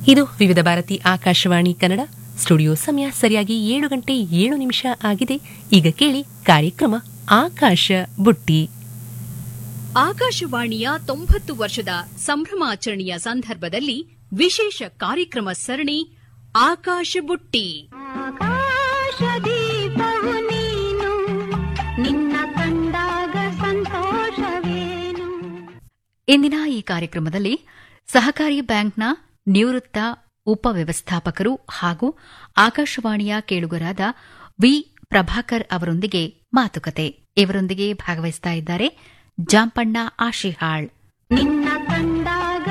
ಇದು ವಿವಿಧ ಭಾರತಿ ಆಕಾಶವಾಣಿ ಕನ್ನಡ ಸ್ಟುಡಿಯೋ ಸಮಯ ಸರಿಯಾಗಿ ಏಳು ಗಂಟೆ ಏಳು ನಿಮಿಷ ಆಗಿದೆ ಈಗ ಕೇಳಿ ಕಾರ್ಯಕ್ರಮ ಆಕಾಶ ಬುಟ್ಟಿ ಆಕಾಶವಾಣಿಯ ತೊಂಬತ್ತು ವರ್ಷದ ಸಂಭ್ರಮಾಚರಣೆಯ ಸಂದರ್ಭದಲ್ಲಿ ವಿಶೇಷ ಕಾರ್ಯಕ್ರಮ ಸರಣಿ ಆಕಾಶ ಬುಟ್ಟಿ ಆಕಾಶದೀಪವು ನೀನು ನಿನ್ನ ಕಂಡಾಗ ಸಂತೋಷವೇನು ಇಂದಿನ ಈ ಕಾರ್ಯಕ್ರಮದಲ್ಲಿ ಸಹಕಾರಿ ಬ್ಯಾಂಕ್ನ ನಿವೃತ್ತ ಉಪವ್ಯವಸ್ಥಾಪಕರು ಹಾಗೂ ಆಕಾಶವಾಣಿಯ ಕೇಳುಗರಾದ ವಿ ಪ್ರಭಾಕರ್ ಅವರೊಂದಿಗೆ ಮಾತುಕತೆ ಇವರೊಂದಿಗೆ ಭಾಗವಹಿಸ್ತಾ ಇದ್ದಾರೆ ಜಾಂಪಣ್ಣ ಆಶಿಹಾಳ್ ನಿನ್ನ ಕಂಡಾಗ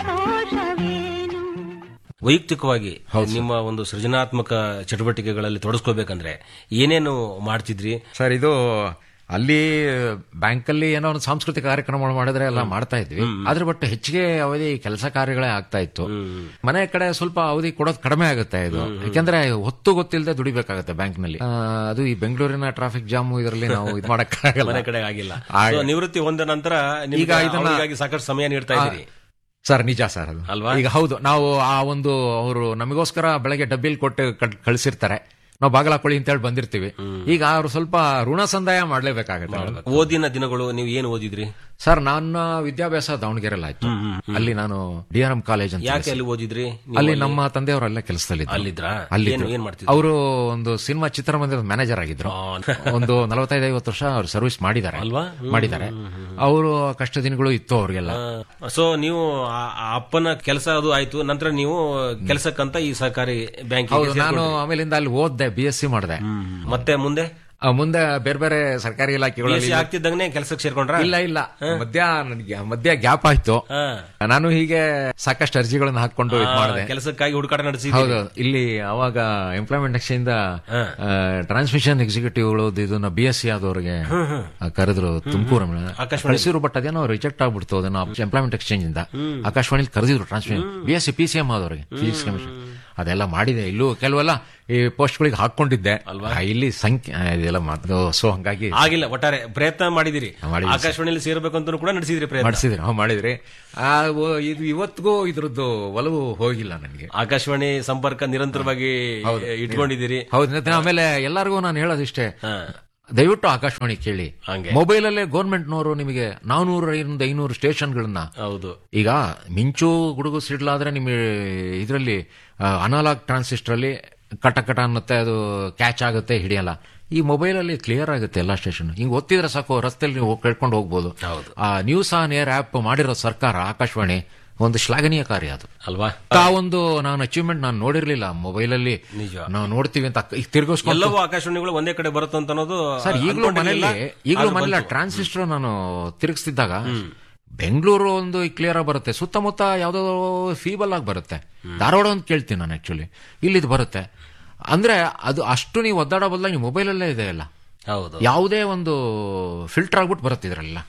ಸಂತೋಷವೇನು ವೈಯಕ್ತಿಕವಾಗಿ ನಿಮ್ಮ ಒಂದು ಸೃಜನಾತ್ಮಕ ಚಟುವಟಿಕೆಗಳಲ್ಲಿ ತೊಡಸ್ಕೋಬೇಕಂದ್ರೆ ಏನೇನು ಮಾಡ್ತಿದ್ರಿ ಸರ್ ಇದು ಅಲ್ಲಿ ಬ್ಯಾಂಕಲ್ಲಿ ಏನೋ ಒಂದು ಸಾಂಸ್ಕೃತಿಕ ಕಾರ್ಯಕ್ರಮಗಳು ಮಾಡಿದ್ರೆ ಎಲ್ಲ ಮಾಡ್ತಾ ಇದ್ವಿ ಅದ್ರ ಬಟ್ ಹೆಚ್ಚಿಗೆ ಅವಧಿ ಕೆಲಸ ಕಾರ್ಯಗಳೇ ಆಗ್ತಾ ಇತ್ತು ಮನೆ ಕಡೆ ಸ್ವಲ್ಪ ಅವಧಿ ಕೊಡೋದು ಕಡಿಮೆ ಆಗುತ್ತೆ ಇದು ಯಾಕಂದ್ರೆ ಹೊತ್ತು ಗೊತ್ತಿಲ್ಲದೆ ದುಡಿಬೇಕಾಗುತ್ತೆ ಬ್ಯಾಂಕ್ ನಲ್ಲಿ ಆ, ಅದು ಈ ಬೆಂಗಳೂರಿನ ಟ್ರಾಫಿಕ್ ಜಾಮ್ ಇದರಲ್ಲಿ ನಾವು ಇದು ಮಾಡಕ್ಕಾಗಲ್ಲ ಮನೆ ಕಡೆ ಆಗಿಲ್ಲ ಆಗ- So, ನಿವೃತ್ತಿ ಹೊಂದ ನಂತರ ಈಗ ಇದನ್ನ- ಅವರಿಗಾಗಿ ಸಾಕಷ್ಟು ಸಮಯ ನೀಡ್ತಾ ಇದ್ದೀರಿ ಸರ್ ನಿಜ ಸರ್ ಅದು ಅಲ್ವಾ? ಈಗ ಹೌದು ನಾವು ಆ ಒಂದು ಅವರು ನಮಗೋಸ್ಕರ ಬೆಳಗ್ಗೆ ಡಬ್ಬಿಲ್ ಕೊಟ್ಟು ಕಳ್- ಕಳ್ಸಿರ್ತಾರೆ ನಾವು ಬಾಗಿಲ ಹಾಕೊಳ್ಳಿ ಅಂತ ಹೇಳಿ ಬಂದಿರ್ತೀವಿ ಈಗ ಅವ್ರು ಸ್ವಲ್ಪ ಋಣ ಸಂದಾಯ ಮಾಡ್ಲೇಬೇಕಾಗತ್ತೆ ಓದಿನ ದಿನಗಳು ನೀವು ಏನು ಓದಿದ್ರಿ ಸರ್ ನನ್ನ ವಿದ್ಯಾಭ್ಯಾಸ ದಾವಣಗೆರೆಲ್ಲ ಆಯ್ತು ಅಲ್ಲಿ ನಾನು ಡಿ ಆರ್ ಎಂ ಕಾಲೇಜ್ ಅಂತ ಯಾಕೆ ಇದೆ. ಅಲ್ಲಿ ಓದಿದ್ರಿ ನೀವು ಅಲ್ಲಿ ನಮ್ಮ ತಂದೆಯವರು ಅಲ್ಲೇ ಕೆಲಸದಲ್ಲಿ ಅಲ್ಲಿದ್ರಾ? ಅಲ್ಲಿ ಏನ್- ಏನ್ ಮಾಡ್ತಿದ್ರು? ಅವರು ಒಂದು ಸಿನಿಮಾ ಚಿತ್ರಮಂದಿರದ ಮ್ಯಾನೇಜರ್ ಆಗಿದ್ರು ಒಂದು ನಲವತ್ತೈದು ಐವತ್ತು ವರ್ಷ ಅವ್ರು ಸರ್ವಿಸ್ ಮಾಡಿದ್ದಾರೆ ಅಲ್ವಾ? ಮಾಡಿದ್ದಾರೆ ಅವರು ಕಷ್ಟ ದಿನಗಳು ಇತ್ತು ಅವ್ರಿಗೆಲ್ಲ ಸೊ ನೀವು ಆ- ಆ ಅಪ್ಪನ ಕೆಲಸ ಅದು ಆಯ್ತು ನಂತರ ನೀವು ಕೆಲಸಕ್ಕಂತ ಈ ಸಹಕಾರಿ ಬ್ಯಾಂಕ್ ಹೌದು ನಾನು ಆಮೇಲಿಂದ ಅಲ್ಲಿ ಓದ್ದೆ ಬಿ ಎಸ್ ಸಿ ಮಾಡಿದೆ ಮತ್ತೆ ಮುಂದೆ ಆ, ಮುಂದೆ ಬೇರೆ ಬೇರೆ ಸರ್ಕಾರಿ ಇಲಾಖೆಗಳಲ್ಲಿ BSc ಆಗ್ತಿದ್ದಂಗೆ ಕೆಲಸಕ್ಕೆ ಸೇರ್ಕೊಂಡ್ರ ಇಲ್ಲ ಇಲ್ಲ ಮಧ್ಯ ನನಗೆ ಮಧ್ಯ ಗ್ಯಾಪ್ ಆಯ್ತು ನಾನು ಹೀಗೆ ಸಾಕಷ್ಟು ಅರ್ಜಿಗಳನ್ನ ಹಾಕೊಂಡು ಇದು ಮಾಡಿದೆ ಕೆಲಸಕ್ಕಾಗಿ ಹುಡುಕಾಟ ನಡೆಸಿ ಹೌದು ಇಲ್ಲಿ ಅವಾಗ ಎಂಪ್ಲಾಯ್ಮೆಂಟ್ ಎಕ್ಸ್ಚೇಂಜ್ ಟ್ರಾನ್ಸ್ಮಿಷನ್ ಎಕ್ಸಿಕ್ಯೂಟಿವ್ಗಳು ಇದನ್ನ ಬಿ ಎಸ್ ಸಿ ಆದವ್ರಿಗೆ ಆ, ಕರೆದ್ರು ತುಮಕೂರು ಕಳಿಸಿರು ಬಟ್ ಅದೇನೋ ರಿಜೆಕ್ಟ್ ಆಗ್ಬಿಡ್ತು ಅದನ್ನ ಎಂಪ್ಲಾಯ್ಮೆಂಟ್ ಎಕ್ಸ್ಚೇಂಜ್ ಇಂದ ಆಕಾಶವಾಣಿಲಿ ಕರೆದಿದ್ರು transmission B S C P C M ಆದವ್ರಿಗೆ ಫಿಸಿಕ್ಸ್ ಕೆಮಿಸ್ಟ್ರಿ ಅದೆಲ್ಲ ಮಾಡಿದೆ ಇಲ್ಲೂ ಕೆಲವೆಲ್ಲ ಈ ಪೋಸ್ಟ್ಗಳಿಗೆ ಹಾಕೊಂಡಿದ್ದೆ ಆ, ಇಲ್ಲಿ ಸಂಖ್ಯೆ ಆ, ಇದೆಲ್ಲ ಮಾತು ಸೊ ಹಂಗಾಗಿ ಆಗಿಲ್ಲ ಒಟ್ಟಾರೆ ಪ್ರಯತ್ನ ಮಾಡಿದಿರಿ ಮಾಡಿದ್ವಿ. ಆಕಾಶವಾಣಿಯಲ್ಲಿ ಸೇರ್ಬೇಕು ಅಂತ ಕೂಡ ನಡೆಸಿದ್ರಿ ಪ್ರಯತ್ನ ಮಾಡಿಸಿದ್ರಿ ನಾವು ಮಾಡಿದ್ರಿ ಆ, ಓ, ಇದು ಇವತ್ತಿಗೂ ಇದ್ರದ್ದು ಒಲವು ಹೋಗಿಲ್ಲ ನನಗೆ ಆಕಾಶವಾಣಿ ಸಂಪರ್ಕ ನಿರಂತರವಾಗಿ ಇಟ್ಕೊಂಡಿದ್ದೀರಿ ಹೌದು ಮತ್ತೆ ಆಮೇಲೆ ಎಲ್ಲರಿಗೂ ನಾನು ಹೇಳೋದಿಷ್ಟೇ ದಯವಿಟ್ಟು ಆಕಾಶವಾಣಿ ಕೇಳಿ ಹಂಗೆ. ಮೊಬೈಲ್ ಅಲ್ಲೇ ಗೌರ್ಮೆಂಟ್ನವರು ನಿಮಗೆ ನಾನೂರರಿಂದ ಐನೂರು ಸ್ಟೇಷನ್ಗಳನ್ನ ಹೌದು ಈಗ ಮಿಂಚು ಗುಡುಗು ಸಿಡ್ಲಾದ್ರೆ ನಿಮಗೆ ಇದರಲ್ಲಿ ಅನಾಲಾಗ್ ಟ್ರಾನ್ಸಿಸ್ಟರ್ ಅಲ್ಲಿ ಕಟ ಕಟ ಅನ್ನತ್ತೆ ಅದು ಕ್ಯಾಚ್ ಆಗುತ್ತೆ ಹಿಡಿಯಲ್ಲ ಈ ಮೊಬೈಲ್ ಅಲ್ಲಿ ಕ್ಲಿಯರ್ ಆಗುತ್ತೆ ಎಲ್ಲಾ ಸ್ಟೇಷನ್ ಹಿಂಗ್ ಒತ್ತಿದ್ರೆ ಸಾಕು ರಸ್ತೆಯಲ್ಲಿ ನೀವು ಹೋಗ್ ಕೇಳ್ಕೊಂಡು ಹೋಗ್ಬೋದು ಹೌದು. ಆ ನ್ಯೂಸ್ ಆನ್ ಏರ್ ಆಪ್ ಮಾಡಿರೋ ಸರ್ಕಾರ ಆಕಾಶವಾಣಿ ಒಂದು ಶ್ಲಾಘನೀಯ ಕಾರ್ಯ ಅದು ಅಲ್ವಾ ಆ ಒಂದು ನಾನು ಅಚೀವ್ಮೆಂಟ್ ನಾನು ನೋಡಿರ್ಲಿಲ್ಲ ಮೊಬೈಲ್ ಅಲ್ಲಿ ನಿಜ. ನಾವು ನೋಡ್ತೀವಿ ಅಂತ ಈಗ ತಿರ್ಗಿಸ್ಕೊಂಡು ಎಲ್ಲವೂ ಆಕಾಶವಾಣಿಗಳು ಒಂದೇ ಕಡೆ ಬರುತ್ತಂತ ಅನ್ನೋದು ಸರ್ ಈಗಲೂ ಅನ್ಕೊಂಡಿರ್ಲಿಲ್ಲ. ಮನೇಲಿ ಈಗಲೂ ಆಗ ಮನೇಲಿ ಬಂತು. ಟ್ರಾನ್ಸಿಸ್ಟರ್ ನಾನು ತಿರುಗಿಸ್ತಿದ್ದಾಗ ಬೆಂಗಳೂರು ಒಂದು ಕ್ಲಿಯರ್ ಆಗಿ ಬರುತ್ತೆ ಸುತ್ತಮುತ್ತ ಯಾವ್ದೋ ಫೀಬಲ್ ಆಗಿ ಬರುತ್ತೆ ಧಾರವಾಡ ಅಂತ ಕೇಳ್ತೀನಿ ನಾನು ಆಕ್ಚುಲಿ ಇಲ್ಲಿದು ಬರುತ್ತೆ ಅಂದ್ರೆ ಅದು ಅಷ್ಟು ನೀವು ಒದ್ದಾಡೋ ಬದಲಾಗಿ ನೀವು ಮೊಬೈಲಲ್ಲೇ ಇದೆ ಎಲ್ಲ ಹೌದು ಯಾವುದೇ ಒಂದು ಫಿಲ್ಟರ್ ಆಗ್ಬಿಟ್ಟು ಬರುತ್ತೆ ಇದ್ರಲ್ಲ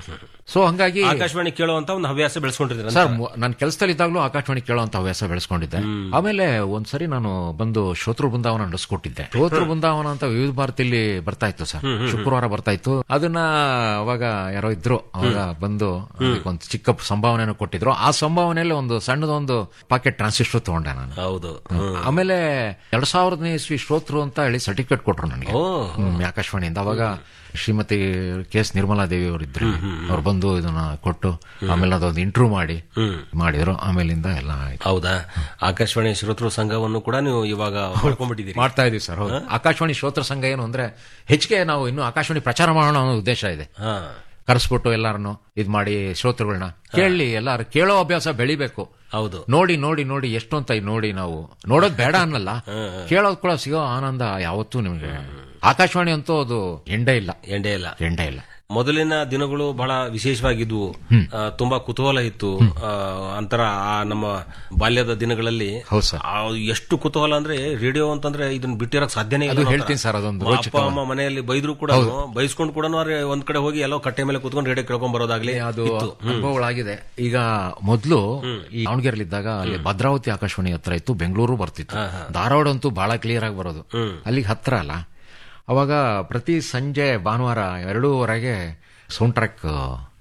ಸೊ ಹಂಗಾಗಿ ಆಕಾಶವಾಣಿ ಕೇಳುವಂತ ಒಂದು ಹವ್ಯಾಸ ಬೆಳೆಸ್ಕೊಂಡಿದ್ದೀರ ಸರ್ ನನ್ನ ಕೆಲಸದಲ್ಲಿ ಇದ್ದಾಗಲೂ ಆಕಾಶವಾಣಿ ಕೇಳುವಂತ ಹವ್ಯಾಸ ಬೆಳೆಸ್ಕೊಂಡಿದ್ದೆ ಆಮೇಲೆ ಒಂದ್ಸರಿ ನಾನು ಬಂದು ಶ್ರೋತೃ ಬೃಂದಾವನ ನಡೆಸ್ಕೊಟ್ಟಿದ್ದೆ ಶ್ರೋತೃ ಬೃಂದಾವನ ಅಂತ ವಿವಿಧ ಭಾರತಿಯಲ್ಲಿ ಬರ್ತಾ ಇತ್ತು ಸರ್ ಶುಕ್ರವಾರ ಬರ್ತಾ ಇತ್ತು ಅದನ್ನ ಅವಾಗ ಯಾರೋ ಇದ್ರು ಅವಾಗ ಬಂದು ಒಂದು ಚಿಕ್ಕ ಸಂಭಾವನೆಯನ್ನು ಕೊಟ್ಟಿದ್ರು ಆ ಸಂಭಾವನೆಯಲ್ಲಿ ಒಂದು ಸಣ್ಣದೊಂದು ಪಾಕೆಟ್ ಟ್ರಾನ್ಸಿಸ್ಟರ್ ತಗೊಂಡೆ ನಾನು ಹೌದು ಆಮೇಲೆ ಎರಡ್ ಸಾವಿರದನೇ ಇಸ್ವಿ ಶ್ರೋತೃ ಅಂತ ಹೇಳಿ ಸರ್ಟಿಫಿಕೇಟ್ ಕೊಟ್ರು ನನಗೆ ಓ ಹ್ಮ್, ಆಕಾಶವಾಣಿಯಿಂದ ಅವಾಗ ಶ್ರೀಮತಿ ಕೆ ಎಸ್ ನಿರ್ಮಲಾ ದೇವಿ ಅವರು ಇದ್ರು ಅವ್ರು ಬಂದು ಇದನ್ನ ಕೊಟ್ಟು ಆಮೇಲೆ ಅದೊಂದು ಇಂಟ್ರೂ ಮಾಡಿ ಮಾಡಿದ್ರು ಆಮೇಲಿಂದ ಎಲ್ಲ ಆಯ್ತು ಹೌದಾ ಆಕಾಶವಾಣಿ ಶ್ರೋತೃ ಸಂಘವನ್ನು ಕೂಡ ನೀವು ಇವಾಗ ಮಾಡ್ಕೊಂಡ್ಬಿಟ್ಟಿದ್ದೀರಿ ಮಾಡ್ತಾ ಇದೀವಿ ಸರ್ ಹೌದು ಆಕಾಶವಾಣಿ ಶ್ರೋತ್ರ ಸಂಘ ಏನು ಅಂದ್ರೆ ಹೆಚ್ಚಿಗೆ ನಾವು ಇನ್ನು ಆಕಾಶವಾಣಿ ಪ್ರಚಾರ ಮಾಡೋಣ ಅನ್ನೋ ಉದ್ದೇಶ ಇದೆ ಹಾ ಕರೆಸ್ಬಿಟ್ಟು ಎಲ್ಲಾರನ್ನು ಇದ್ ಮಾಡಿ ಶ್ರೋತೃಗಳನ್ನ ಕೇಳಿ ಎಲ್ಲಾರು ಕೇಳೋ ಅಭ್ಯಾಸ ಬೆಳಿಬೇಕು ಹೌದು ನೋಡಿ ನೋಡಿ ನೋಡಿ ಎಷ್ಟು ಅಂತ ನೋಡಿ ನಾವು ನೋಡೋದ್ ಬೇಡ ಅನ್ನಲ್ಲ ಕೇಳೋದ್ ಕೂಡ ಸಿಗೋ ಆನಂದ ಯಾವತ್ತೂ ನಿಮ್ಗೆ ಆಕಾಶವಾಣಿ ಅಂತೂ ಅದು ಎಂಡೇ ಇಲ್ಲ ಎಂಡೇ ಇಲ್ಲ ಎಂಡೇ ಇಲ್ಲ ಮೊದಲಿನ ದಿನಗಳು ಬಹಳ ವಿಶೇಷವಾಗಿದ್ವು ಆ, ತುಂಬಾ ಕುತೂಹಲ ಇತ್ತು ಆ, ಅಂತರ ಆ ನಮ್ಮ ಬಾಲ್ಯದ ದಿನಗಳಲ್ಲಿ ಹೌದು ಸರ್. ಆ, ಎಷ್ಟು ಕುತೂಹಲ ಅಂದ್ರೆ ರೇಡಿಯೋ ಅಂತಂದ್ರೆ ಇದನ್ನ ಬಿಟ್ಟಿರಕ್ ಸಾಧ್ಯನೇ ಇಲ್ಲ ಅದು ಅನ್ನೋ ಥರ. ಹೇಳ್ತೀನಿ ಸರ್, ಅದೊಂದು ಅಪ್ಪ ರೋಚಕ ಅಮ್ಮ ಮನೆಯಲ್ಲಿ ಬೈದ್ರು ಕೂಡ ಬೈಸ್ಕೊಂಡು ಕೂಡ ಒಂದ್ ಕಡೆ ಹೋಗಿ ಎಲ್ಲೋ ಕಟ್ಟೆ ಮೇಲೆ ಕುತ್ಕೊಂಡು ರೇಡಿಯೋ ಕೇಳ್ಕೊಂಡ್ ಬರೋದಾಗ್ಲಿ ಅದು ಇತ್ತು ಅನುಭವಗಳಾಗಿದೆ ಈಗ ಮೊದಲು ಈ ದಾವಣಗೆರೆಲಿದ್ದಾಗ ಅಲ್ಲಿ ಭದ್ರಾವತಿ ಆಕಾಶವಾಣಿ ಹತ್ರ ಇತ್ತು ಬೆಂಗಳೂರು ಬರ್ತಿತ್ತು ಧಾರವಾಡ ಅಂತೂ ಬಹಳ ಕ್ಲಿಯರ್ ಆಗಿ ಬರೋದು ಅಲ್ಲಿಗೆ ಹತ್ರ ಅಲ್ಲ ಅವಾಗ ಪ್ರತಿ ಸಂಜೆ ಭಾನುವಾರ ಎರಡೂವರೆಗೆ ಸೌಂಡ್ ಟ್ರ್ಯಾಕ್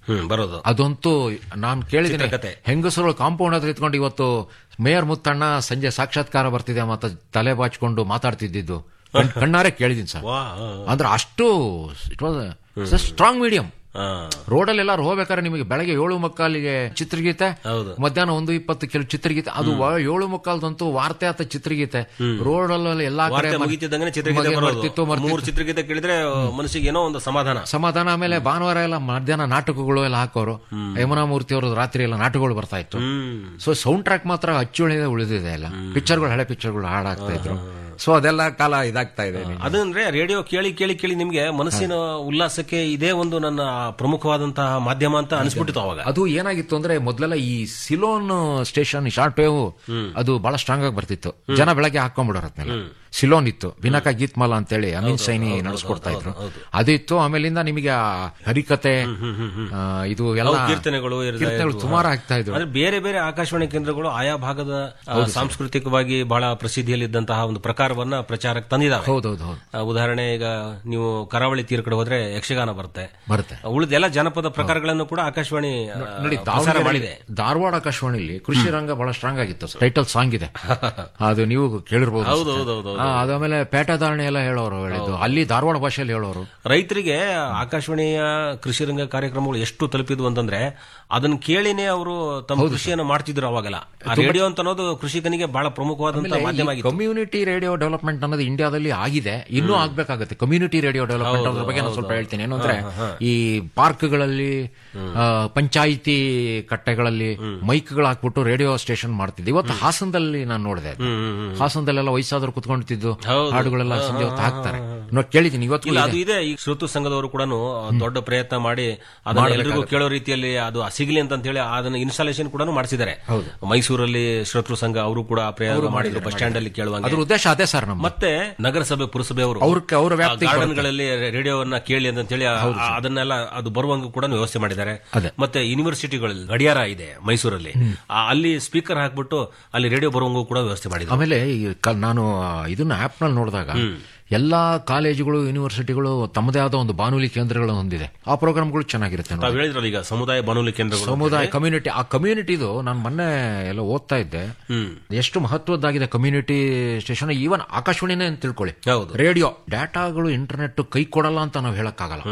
ಹ್ಮ್ ಬರೋದು ಅದಂತೂ ನಾನು ಕೇಳಿದ್ದೀನಿ ಚಿತ್ರಕಥೆ. ಹೆಂಗಸರು ಕಾಂಪೌಂಡ್ ಹತ್ರ ಇತ್ಕೊಂಡು ಇವತ್ತು ಮೇಯರ್ ಮುತ್ತಣ್ಣ ಸಂಜೆ ಸಾಕ್ಷಾತ್ಕಾರ ಬರ್ತಿದೆ ಮತ್ತೆ ತಲೆ ಬಾಚ್ಕೊಂಡು ಮಾತಾಡ್ತಿದ್ದಿದ್ದು ಕಣ್- ಕಣ್ಣಾರೆ ಕೇಳಿದೀನಿ ಸರ್ ವಾ ಅಂದ್ರೆ ಅಷ್ಟು ಇಟ್ ವಾಸ್ ಸ್ಟ್ರಾಂಗ್ ಮೀಡಿಯಂ ಆ, ರೋಡಲ್ಲಿ ಎಲ್ಲಾರು ಹೋಗ್ಬೇಕಾದ್ರೆ ನಿಮಗೆ ಬೆಳಗ್ಗೆ ಏಳು ಮುಕ್ಕಾಲಿಗೆ ಚಿತ್ರಗೀತೆ ಹೌದು. ಮಧ್ಯಾಹ್ನ ಒಂದು ಇಪ್ಪತ್ತು ಕೆಲವು ಚಿತ್ರಗೀತೆ ಅದು ವ- ಏಳು ಮುಕ್ಕಾಲ್ದಂತೂ ವಾರ್ತೆ ಆತ ಚಿತ್ರಗೀತೆ ರೋಡಲ್ಲಿ ಎಲ್ಲಾ ಕಡೆ ವಾರ್ತೆ ಮರ್- ಮುಗಿತಿದ್ದಂಗೆ ಚಿತ್ರಗೀತೆ ಮರ್ತಿತ್ತು, ಬರೋದು ಮರ್ತಿತ್ತು. ಮೂರು ಚಿತ್ರಗೀತೆ ಕೇಳಿದ್ರೆ ಮನಸ್ಸಿಗೆ ಏನೋ ಒಂದು ಸಮಾಧಾನ ಸಮಾಧಾನ ಆಮೇಲೆ ಭಾನುವಾರ ಎಲ್ಲ ಮಧ್ಯಾಹ್ನ ನಾಟಕಗಳು ಎಲ್ಲ ಹಾಕೋರು ಯಮುನಾ ಮೂರ್ತಿ ಅವರು ರಾತ್ರಿ ಎಲ್ಲ ನಾಟಕಗಳು ಬರ್ತಾ ಇತ್ತು ಹ್ಮ್ ಸೊ ಸೌಂಡ್ ಟ್ರ್ಯಾಕ್ ಮಾತ್ರ ಅಚ್ಚುಳಿದೆ ಉಳಿದಿದೆ ಎಲ್ಲ ಪಿಕ್ಚರ್ಗಳು ಹಳೆ ಪಿಕ್ಚರ್ಗಳು ಹಾಡಾಗ್ತಾ ಇದ್ರು ಸೊ ಅದೆಲ್ಲ ಕಾಲ ಇದಾಗ್ತಾ ಇದೆ ಅದಂದ್ರೆ ರೇಡಿಯೋ ಕೇಳಿ ಕೇಳಿ ಕೇಳಿ ನಿಮ್ಗೆ ಮನಸ್ಸಿನ ಉಲ್ಲಾಸಕ್ಕೆ ಇದೇ ಒಂದು ನನ್ನ ಪ್ರಮುಖವಾದಂತಹ ಮಾಧ್ಯಮ ಅಂತ ಅನಿಸ್ಬಿಟ್ಟಿತ್ತು ಅವಾಗ ಅದು ಏನಾಗಿತ್ತು ಅಂದ್ರೆ ಮೊದ್ಲೆಲ್ಲ ಈ ಸಿಲೋನ್ ಸ್ಟೇಷನ್ ಶಾರ್ಟ್ ವೇವ್ ಅದು ಬಹಳ ಸ್ಟ್ರಾಂಗ್ ಆಗಿ ಬರ್ತಿತ್ತು ಜನ ಬೆಳಗ್ಗೆ ಹಾಕೊಂಡ್ಬಿಡೋರು ಅದ್ನೆಲ್ಲ ಸಿಲೋನ್ ಇತ್ತು ಬಿನಾಕ ಗೀತ್ಮಾಲ ಅಂತೇಳಿ ಅಮೀನ್ ಸೈನಿ ನಡೆಸ್ಕೊಡ್ತಾ ಇದ್ರು ಅದು ಇತ್ತು ಆಮೇಲಿಂದ ನಿಮಗೆ ಆ ಹರಿಕತೆ ಆ, ಇದು ಎಲ್ಲ ಅವು ಕೀರ್ತನೆಗಳು ಇರ್ತಾ ಕೀರ್ತನೆಗಳು ಇದ್ವು. ಸುಮಾರು ಆಗ್ತಾ ಇದ್ರು ಅಂದ್ರೆ ಬೇರೆ ಬೇರೆ ಆಕಾಶವಾಣಿ ಕೇಂದ್ರಗಳು ಆಯಾ ಭಾಗದ ಆ, ಸಾಂಸ್ಕೃತಿಕವಾಗಿ ಬಹಳ ಪ್ರಸಿದ್ಧಿಯಲ್ಲಿದ್ದಂತಹ ಒಂದು ಪ್ರಕಾರವನ್ನ ಪ್ರಚಾರಕ್ಕೆ ತಂದಿದ್ದಾವೆ ಹೌದೌದು ಹೌದು ಆ, ಉದಾಹರಣೆ ಈಗ ನೀವು ಕರಾವಳಿ ತೀರ ಕಡೆ ಹೋದ್ರೆ ಯಕ್ಷಗಾನ ಬರುತ್ತೆ ಬರುತ್ತೆ ಉಳಿದ ಎಲ್ಲ ಜನಪದ ಪ್ರಕಾರಗಳನ್ನು ಕೂಡ ಆಕಾಶವಾಣಿ ಆ, ನೋಡಿ ಪ್ರಸಾರ ದಾವಣಗೆರೆ ಮಾಡಿದೆ ಧಾರವಾಡ ಆಕಾಶವಾಣಿಲಿ ಕೃಷಿ ರಂಗ ಬಹಳ ಸ್ಟ್ರಾಂಗ್ ಆಗಿತ್ತು ಟೈಟಲ್ ಸಾಂಗ್ ಇದೆ ಅದು ನೀವು ಕೇಳಿರ್ಬೋದು ಹೌದು, ಹೌದು, ಹೌದು, ಹೌದು. ಆ, ಅದಾದ್ಮೇಲೆ ಪೇಟಧಾರಣೆ ಎಲ್ಲ ಹೇಳೋರು ಹೇಳಿದ್ದು ಅಲ್ಲಿ ಧಾರವಾಡ ಭಾಷೆಯಲ್ಲಿ ಹೇಳೋರು ರೈತರಿಗೆ ಆಕಾಶವಾಣಿಯ ಕೃಷಿ ರಂಗ ಕಾರ್ಯಕ್ರಮಗಳು ಎಷ್ಟು ತಲುಪಿದ್ವು ಅಂತಂದ್ರೆ ಅದನ್ನ ಕೇಳಿನೇ ಅವರು ತಮ್ಮ ಕೃಷಿಯನ್ನು ಮಾಡ್ತಿದ್ರು ಅವಾಗೆಲ್ಲ ಆ ರೇಡಿಯೋ ಅಂತ ಅನ್ನೋದು ಕೃಷಿಕನಿಗೆ ಬಹಳ ಪ್ರಮುಖವಾದಂತಹ ಮಾಧ್ಯಮ ಆಗಿತ್ತು ಕಮ್ಯುನಿಟಿ ರೇಡಿಯೋ ಡೆವಲಪ್ಮೆಂಟ್ ಅನ್ನೋದು ಇಂಡಿಯಾದಲ್ಲಿ ಆಗಿದೆ ಇನ್ನೂ ಆಗ್ಬೇಕಾಗುತ್ತೆ ಕಮ್ಯುನಿಟಿ ರೇಡಿಯೋ ಡೆವಲಪ್ಮೆಂಟ್ ಅದ್ರ ಬಗ್ಗೆ ನಾನು ಸ್ವಲ್ಪ ಹೇಳ್ತೀನಿ ಏನು ಅಂದ್ರೆ ಈ ಪಾರ್ಕ್ಗಳಲ್ಲಿ ಪಂಚಾಯಿತಿ ಕಟ್ಟೆಗಳಲ್ಲಿ ಮೈಕ್ಗಳು ಹಾಕ್ಬಿಟ್ಟು ರೇಡಿಯೋ ಸ್ಟೇಷನ್ ಮಾಡ್ತಿದ್ದೆ ಇವತ್ತು ಹಾಸನದಲ್ಲಿ ನಾನು ನೋಡಿದೆ ಹಾಸನದಲ್ಲೆಲ್ಲ ವಯಸ್ಸಾದ್ರು ಕುತ್ಕೊಂಡ್ತಿದ್ದು ಹಾಡುಗಳೆಲ್ಲ ಸಂಜೆ ಹೊತ್ತು ಹಾಕ್ತಾರೆ ನೋಡಿ ಕೇಳಿದ್ದೀನಿ ಇವತ್ತು ಇಲ್ಲ ಅದು ಇದೆ ಈ ಶ್ರೋತು ಸಂಘದವರು ಕೂಡ ದೊಡ್ಡ ಪ್ರಯತ್ನ ಮಾಡಿ ಅದನ್ನ ಎಲ್ರಿಗೂ ಕೇಳೋ ರೀತಿಯಲ್ಲಿ ಅದು ಸಿಗಲಿ ಅಂತ ಹೇಳಿ ಅದನ್ನ ಇನ್ಸ್ಟಾಲೇಷನ್ ಕೂಡ ಮಾಡಿಸಿದ್ದಾರೆ ಮೈಸೂರಲ್ಲಿ ಶ್ರೋತೃ ಸಂಘ ಅವರು ಕೂಡ ಆ ಪ್ರಯೋಗ ಮಾಡಿದ್ರು ಬಸ್ ಸ್ಟ್ಯಾಂಡ್ ಅಲ್ಲಿ ಕೇಳುವಂಗೆ ಅದ್ರ ಉದ್ದೇಶ ಅದೇ ಸರ್ ನಮ್ಮ ಮತ್ತೆ ನಗರಸಭೆ ಪುರಸಭೆ ಅವರು ಅವ್ರ ಅವ್ರ ವ್ಯಾಪ್ತಿ ಗಾರ್ಡನ್ ಗಳಲ್ಲಿ ರೇಡಿಯೋವನ್ನ ಕೇಳಿ ಅಂತ ಹೇಳಿ ಅದನ್ನೆಲ್ಲ ಅದು ಬರುವಂಗ ಕೂಡ ವ್ಯವಸ್ಥೆ ಮಾಡಿದ್ದಾರೆ ಅದೇ. ಮತ್ತೆ ಯೂನಿವರ್ಸಿಟಿಗಳಲ್ಲಿ ಗಡಿಯಾರ ಇದೆ ಮೈಸೂರಲ್ಲಿ ಆ, ಅಲ್ಲಿ ಸ್ಪೀಕರ್ ಹಾಕ್ಬಿಟ್ಟು ಅಲ್ಲಿ ರೇಡಿಯೋ ಬರುವಂಗೂ ಕೂಡ ವ್ಯವಸ್ಥೆ ಮಾಡಿದ್ದಾರೆ ಆಮೇಲೆ ಈ ಕ- ನಾನು ಇದನ್ನ ಆಪ್ ನಲ್ಲಿ ನೋಡಿದಾಗ ಎಲ್ಲಾ ಕಾಲೇಜುಗಳು ಯೂನಿವರ್ಸಿಟಿಗಳು ತಮ್ಮದೇ ಆದ ಒಂದು ಬಾನುಲಿ ಕೇಂದ್ರಗಳನ್ನು ಹೊಂದಿದೆ ಆ ಪ್ರೋಗ್ರಾಮ್ಗಳು ಚೆನ್ನಾಗಿರುತ್ತೆ ನೋಡಿ. ತಾವು ಹೇಳಿದ್ರಲ್ಲ ಈಗ ಸಮುದಾಯ ಬಾನುಲಿ ಕೇಂದ್ರಗಳು ಸಮುದಾಯ ಕಮ್ಯುನಿಟಿ ಆ ಕಮ್ಯುನಿಟಿದು ನಾನು ಮೊನ್ನೆ ಎಲ್ಲ ಓದ್ತಾ ಇದ್ದೆ ಎಷ್ಟು ಮಹತ್ವದ್ದಾಗಿದೆ ಕಮ್ಯುನಿಟಿ ಸ್ಟೇಷನ್ ಈವನ್ ಆಕಾಶವಾಣಿನೇ ಅಂತ ತಿಳ್ಕೊಳ್ಳಿ ಹೌದು ರೇಡಿಯೋ ಡಾಟಾಗಳು ಇಂಟರ್ನೆಟ್ ಕೈ ಕೊಡಲ್ಲ ಅಂತ ನಾವು ಹೇಳಕ್ಕಾಗಲ್ಲ